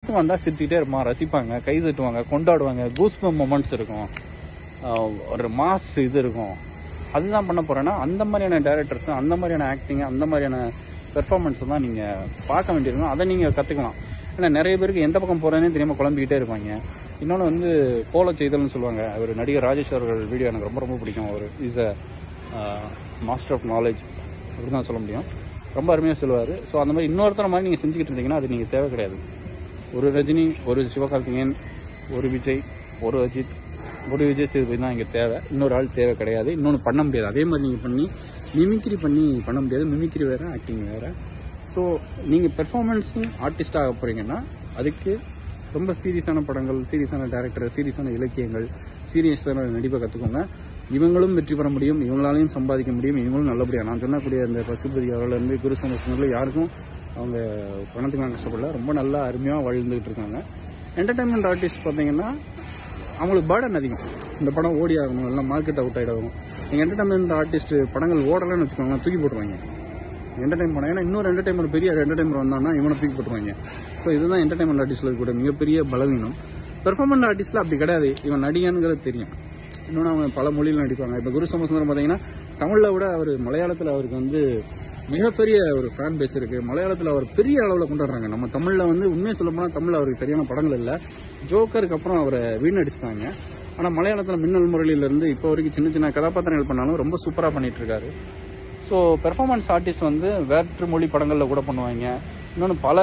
வந்தால் சிரிச்சுக்கிட்டே இருப்பான் ரசிப்பாங்க கை தட்டுவாங்க கொண்டாடுவாங்க கூஸ்பம் மொமெண்ட்ஸ் இருக்கும் ஆஹ் ஒரு மாஸ் இது இருக்கும் அதுதான் பண்ண போறேன்னா அந்த மாதிரியான டேரக்டர்ஸ் அந்த மாதிரியான ஆக்டிங் அந்த மாதிரியான பெர்ஃபார்மன்ஸ் தான் நீங்கள் பார்க்க வேண்டியிருக்கும் அதை நீங்கள் கற்றுக்கலாம் ஏன்னா நிறைய பேருக்கு எந்த பக்கம் போகிறதுனே தெரியாமல் குழம்பிக்கிட்டே இருப்பாங்க இன்னொன்று வந்து கோல செய்தல்னு சொல்லுவாங்க அவர் நடிகர் ராஜேஷ் அவர்கள் வீடியோ எனக்கு ரொம்ப ரொம்ப பிடிக்கும் அவர் is a master of knowledge அப்படி தான் சொல்ல முடியும் ரொம்ப அருமையாக சொல்லுவார் ஸோ அந்த மாதிரி இன்னொருத்தர மாதிரி நீங்கள் செஞ்சுக்கிட்டு இருந்தீங்கன்னா அது நீங்கள் தேவை கிடையாது ஒரு ரஜினி ஒரு சிவகார்த்திகேயன் ஒரு விஜய் ஒரு அஜித் ஒரு விஜய் சேதுபதி தான் இங்கே தேவை இன்னொரு ஆள் தேவை கிடையாது இன்னொன்று பண்ண முடியாது அதே மாதிரி நீங்கள் பண்ணி மிமிக்ரி பண்ணி பண்ண முடியாது மிமிக்ரி வேறு ஆக்டிங் வேறு ஸோ நீங்கள் பெர்ஃபார்மன்ஸிங் ஆர்டிஸ்டாக போகிறீங்கன்னா அதுக்கு ரொம்ப சீரியஸான படங்கள் சீரியஸான டேரக்டர் சீரியஸான இலக்கியங்கள் சீரியஸான நடிப்பை கற்றுக்கோங்க இவங்களும் வெற்றி பெற முடியும் இவங்களாலையும் சம்பாதிக்க முடியும் இவங்களும் நல்லபடியாக நான் சொன்னக்கூடிய இந்த பசுபதி அவர்லேருந்து குரு சமஸ்கரில் யாருக்கும் அவங்க பணத்துக்கு கஷ்டப்படல ரொம்ப நல்லா அருமையாக வாழ்ந்துகிட்டு இருக்காங்க என்டர்டைன்மெண்ட் ஆர்டிஸ்ட் பார்த்தீங்கன்னா அவங்களுக்கு பேர்டன் அதிகம் இந்த படம் ஓடி ஆகணும் எல்லாம் மார்க்கெட் அவுட் ஆகிடும் நீங்கள் என்டர்டைன்மெண்ட் ஆர்டிஸ்ட் படங்கள் ஓடலைன்னு வச்சுக்கோங்களேன் தூக்கி போட்டுருவாங்க என்டர்டைன் பண்ண ஏன்னா இன்னொரு என்டர்டைன்மெண்ட் பெரிய என்டர்டைன்மெண்ட் வந்தான்னா இவனை தூக்கி போட்டுருவாங்க ஸோ இதுதான் என்டர்டைன்மெண்ட் ஆர்டிஸ்டில் இருக்கக்கூடிய மிகப்பெரிய பலவீனம் பெர்ஃபார்மன்ஸ் ஆர்டிஸ்ட்டில் அப்படி கிடையாது இவன் நடிகனுங்கிறது தெரியும் இன்னொன்று அவங்க பல மொழியில் நடிப்பாங்க இப்போ குரு சமசுந்தரம் பார்த்தீங்கன்னா தமிழில் விட அவர் மலையாளத்தில் அவருக்கு வந்து மிகப்பெரிய ஒரு ஃபேன் பேஸ் இருக்கு மலையாளத்தில் அவர் பெரிய அளவில் கொண்டாடுறாங்க நம்ம தமிழில் வந்து உண்மையை சொல்ல போனால் தமிழில் அவருக்கு சரியான படங்கள் இல்லை ஜோக்கருக்கு அப்புறம் அவரை வீணடிச்சிட்டாங்க ஆனால் மலையாளத்தில் மின்னல் முரளியிலேருந்து இப்போ வரைக்கும் சின்ன சின்ன கதாபாத்திரங்கள் பண்ணாலும் ரொம்ப சூப்பராக பண்ணிட்டு இருக்காரு ஸோ பெர்ஃபார்மன்ஸ் ஆர்டிஸ்ட் வந்து வேற்று மொழி படங்களில் கூட பண்ணுவாங்க இன்னொன்று பல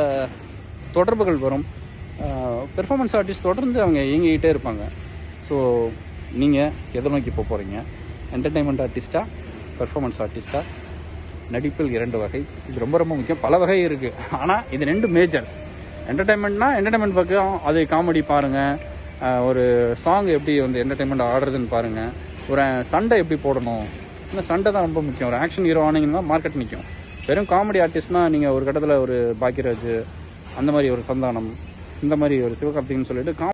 தொடர்புகள் வரும் பெர்ஃபார்மன்ஸ் ஆர்டிஸ்ட் தொடர்ந்து அவங்க இயங்கிக்கிட்டே இருப்பாங்க ஸோ நீங்கள் எதை நோக்கி போக போகிறீங்க என்டர்டைன்மெண்ட் ஆர்டிஸ்டா பெர்ஃபார்மன்ஸ் ஆர்டிஸ்டா நடிப்பில் இரண்டு வகை இது ரொம்ப ரொம்ப முக்கியம் பல வகை இருக்குது ஆனால் இது ரெண்டு மேஜர் என்டர்டைன்மெண்ட்னா என்டர்டைன்மெண்ட் பக்கம் அது காமெடி பாருங்கள் ஒரு சாங் எப்படி வந்து என்டர்டைன்மெண்ட் ஆடுறதுன்னு பாருங்கள் ஒரு சண்டை எப்படி போடணும் இந்த சண்டை தான் ரொம்ப முக்கியம் ஒரு ஆக்ஷன் ஹீரோ ஆனீங்கன்னா மார்க்கெட் நிற்கும் வெறும் காமெடி ஆர்டிஸ்ட்னா நீங்கள் ஒரு கட்டத்தில் ஒரு பாக்கியராஜ் அந்த மாதிரி ஒரு சந்தானம் இந்த மாதிரி ஒரு சிவகார்த்திகன் சொல்லிட்டு